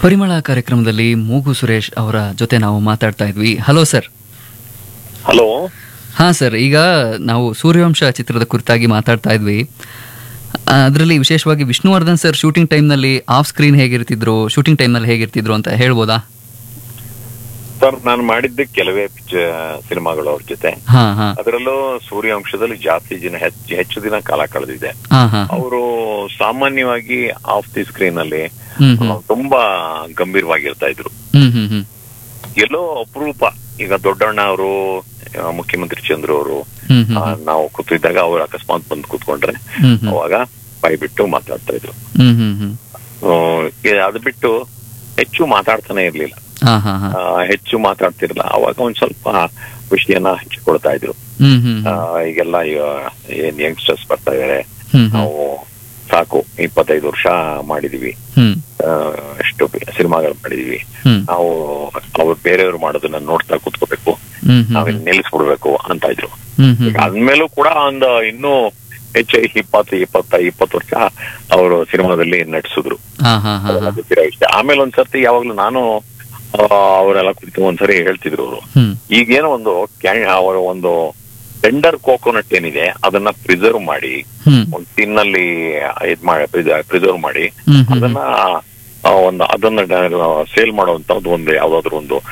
ಪರಿಮಳ ಕಾರ್ಯಕ್ರಮದಲ್ಲಿ ಮೂಗು ಸುರೇಶ್ ಅವರ ಜೊತೆ ನಾವು ಮಾತಾಡ್ತಾ ಇದ್ವಿ ಹಲೋ ಸರ್ ಹಲೋ ಹಾ ಸರ್ ಈಗ ನಾವು ಸೂರ್ಯವಂಶ ಚಿತ್ರದ ಕುರಿತಾಗಿ ಮಾತಾಡ್ತಾ ಇದ್ವಿ ಅದರಲ್ಲಿ ವಿಶೇಷವಾಗಿ ವಿಷ್ಣುವರ್ಧನ್ ಸರ್ ಶೂಟಿಂಗ್ ಟೈಮ್ನಲ್ಲಿ ಆಫ್ ಸ್ಕ್ರೀನ್ ಹೇಗಿರ್ತಿದ್ರು ಶೂಟಿಂಗ್ ಟೈಮ್ನಲ್ಲಿ ಹೇಗಿರ್ತಿದ್ರು ಅಂತ ಹೇಳ್ಬೋದಾ ಸರ್ ನಾನು ಮಾಡಿದ್ದೆ ಕೆಲವೇ ಪಿಕ್ಚರ್ ಸಿನಿಮಾಗಳು ಅವ್ರ ಜೊತೆ ಹಾ ಹಾ ಅದರಲ್ಲೂ ಸೂರ್ಯಾಂಶದಲ್ಲಿ ಜಾಸ್ತಿ ದಿನ ಹೆಚ್ಚು ಹೆಚ್ಚು ದಿನ ಕಾಲ ಕಳೆದಿದೆ ಹಾ ಹಾ ಅವರು ಸಾಮಾನ್ಯವಾಗಿ ಆಫ್ ದಿ ಸ್ಕ್ರೀನ್ ಅಲ್ಲಿ ಹ್ಮ್ ಹ್ಮ್ ಆ, ತುಂಬಾ ಗಂಭೀರವಾಗಿರ್ತಾ ಇದ್ರು ಹ್ಮ್ ಹ್ಮ್ ಹ್ಮ್ ಎಲ್ಲೋ ಅಪರೂಪ ಈಗ ದೊಡ್ಡಣ್ಣ ಅವರು ಮುಖ್ಯಮಂತ್ರಿ ಚಂದ್ರ ಅವರು ಹ್ಮ್ ಹ್ಮ್ ನಾವು ಕೂತಿದ್ದಾಗ ಅವ್ರು ಅಕಸ್ಮಾತ್ ಬಂದು ಕೂತ್ಕೊಂಡ್ರೆ ಹ್ಮ್ ಹ್ಮ್ ಅವಾಗ ಬಾಯಿ ಬಿಟ್ಟು ಮಾತಾಡ್ತಾ ಇದ್ರು ಹ್ಮ್ ಹ್ಮ್ ಹ್ಮ್ ಆ, ಏ- ಅದು ಬಿಟ್ಟು ಹೆಚ್ಚು ಮಾತಾಡ್ತಾನೆ ಇರ್ಲಿಲ್ಲ ಹಾ ಹಾ ಹಾ ಆ, ಹೆಚ್ಚು ಮಾತಾಡ್ತಿರಲ್ಲ ಅವಾಗ ಒಂದ್ ಸ್ವಲ್ಪ ವಿಷಯನ ಹಂಚಿಕೊಳ್ತಾ ಇದ್ರು ಹ್ಮ್ ಹ್ಮ್ ಆ, ಈಗೆಲ್ಲ ಈಗ ಏನ್ ಯಂಗ್ಸ್ಟರ್ಸ್ ಬರ್ತಾ ಇದಾರೆ ಹ್ಮ್ ಹ್ಮ್ ನಾವು ಸಾಕು ಇಪ್ಪತ್ತೈದು ವರ್ಷ ಮಾಡಿದೀವಿ ಹ್ಮ್ ಆ, ಎಷ್ಟು ಸಿನಿಮಾಗಳು ಮಾಡಿದೀವಿ ಹ್ಮ್ ನಾವು ಅವ್ರು ಬೇರೆಯವ್ರು ಮಾಡೋದನ್ನ ನೋಡ್ತಾ ಕೂತ್ಕೋಬೇಕು ಹ್ಮ್ ಹ್ಮ್ ನಾವೇನ್ ನಿಲ್ಲಿಸ್ಬಿಡ್ಬೇಕು ಅಂತ ಇದ್ರು ಹ್ಮ್ ಹ್ಮ್ ಈಗ ಅದ್ಮೇಲೂ ಕೂಡ ಒಂದು ಇನ್ನೂ ಹೆಚ್ಚು ಇಪ್ಪತ್ತು ಇಪ್ಪತ್ತ ಇಪ್ಪತ್ತು ವರ್ಷ ಅವರು ಸಿನಿಮಾದಲ್ಲಿ ನಟಿಸಿದ್ರು ಹಾ ಹಾ ಹಾ ಅದೆಲ್ಲ ಹಾ ಗೊತ್ತಿರೋ ವಿಷಯ. ಆಮೇಲೆ ಒಂದ್ಸರ್ತಿ ಯಾವಾಗ್ಲೂ ನಾನು ಆ, ಅವರೆಲ್ಲ ಕುರಿತು ಒಂದ್ಸರಿ ಹೇಳ್ತಿದ್ರು ಅವರು ಹ್ಮ್ ಈಗೇನೋ ಒಂದು ಕ್ಯಾ- ಅವರ ಒಂದು ಟೆಂಡರ್ ಕೋಕೋನಟ್ ಏನಿದೆ ಅದನ್ನ ಪ್ರಿಸರ್ವ್ ಮಾಡಿ ಹ್ಮ್ ಒಂದು ಟಿನ್ನಲ್ಲಿ ಇದ್ ಮಾಡಿ ಪ್ರಿಸರ್ವ್ ಮಾಡಿ ಹ್ಮ್ ಹ್ಮ್ ಅದನ್ನ ಆ, ಒಂದು ಅದನ್ನ ಸೇಲ್ ಮಾಡುವಂತ ಒಂದು ಯಾವ್ದಾದ್ರು ಒಂದು